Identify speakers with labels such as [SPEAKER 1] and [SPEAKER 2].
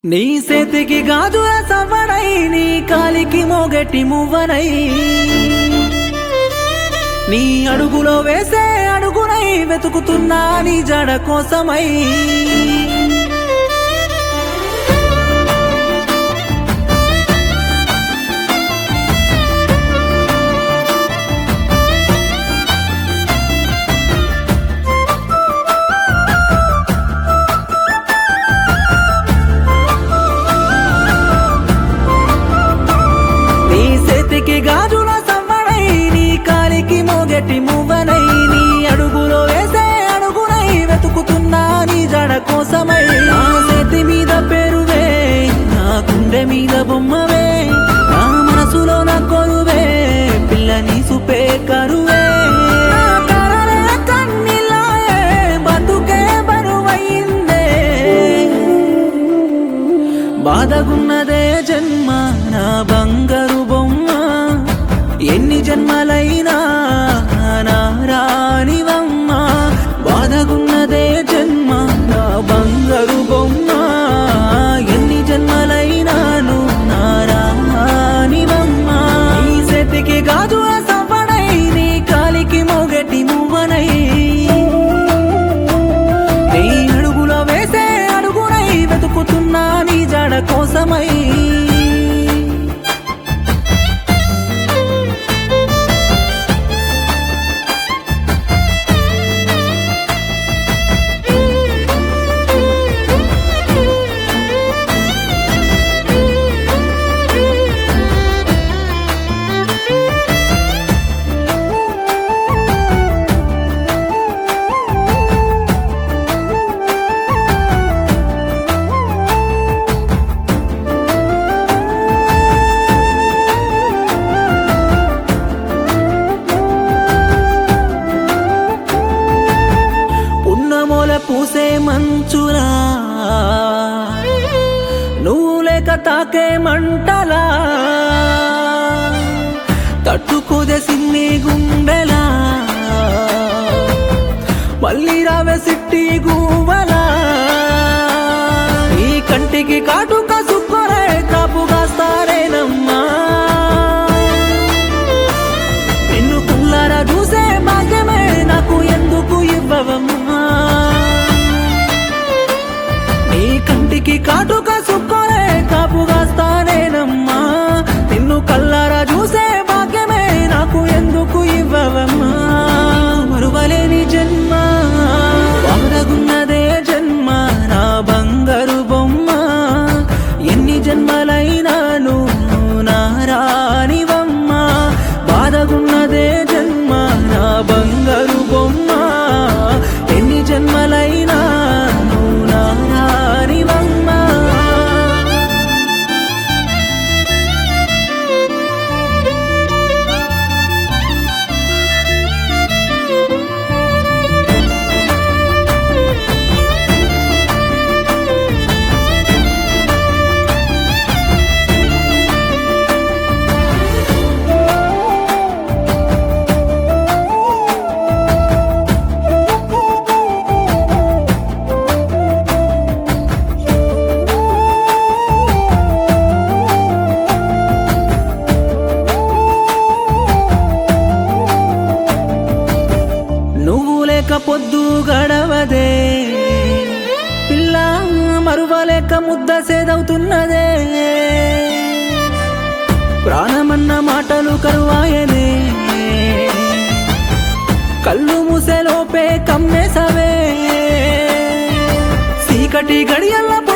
[SPEAKER 1] నీ చేతికి గాజుల సవ్వడై నీ కాలికి మోగెట్టి మువ్వనై నీ అడుగులో వేసే అడుగునై వెతుకుతున్నా నీ జడ కోసమై నీ చేతికి గాజుల సవ్వడై నీ కాలికి మోగెట్టి మువ్వనై నీ అడుగులో వేసే అడుగునై వెతుకుతున్నా నీ జడ కోసమై నా చేతి మీద పేరువే నా గుండె మీద బొమ్మవే నా మనసులో నా కొలువే పిల్ల నీ సుపే కరువే నా కలలే కన్నీలాయే, బతుకే బరువైందే బాధగున్నదే జన్మ నా బంగారు బొమ్మ ఎన్ని జన్మలైనా నా రానివమ్మ బాధగున్నదే జన్మ నా బంగారు బొమ్మ ఎన్ని జన్మలైనాను నా రానివమ్మ నీ చేతికి గాజు సవ్వడై నీ కాలికి మొగటి మువ్వనై నీ అడుగులో వేసే అడుగునై వెతుకుతున్నా నీ జాడ కోసమై ఉన్నమూల పూసే మంచులా నువ్వు లేక తాకే మంటలా తట్టుకోదే సిన్ని గుండెలా మళ్ళీ రావే సిట్టి గువ్వలా ఈ కంటికి కాటుక సుక్కరే కాపు కాస్తారేనమ్మా నిన్ను కుల్లారా చూసే భాగ్యమే నాకు ఎందుకు ఇవ్వవమ్మా నీ కంటికి కాటుక సుక్కరే కాపు కాస్తానేనమ్మా నిన్ను కల్లారా చూసే భాగ్యమే నాకు ఎందుకు ఇవ్వవమ్మా మరువలేని జన్మ బాధగున్నదే జన్మ నా బంగారు బొమ్మ ఎన్ని జన్మలైనాను నా రానివమ్మ బాధగున్నదే జన్మ నా బంగారు బొమ్మ ఎన్ని జన్మలైనాను నా రానివమ్మ నువ్వు లేక పొద్దు గడవదే పిల్ల మరువలేక ముద్ద సేదవుతున్నదే ప్రాణమన్న మాటలు కరువాయనే కళ్ళు మూసేలోపే కమ్మేసవే చీకటి గడియల్ల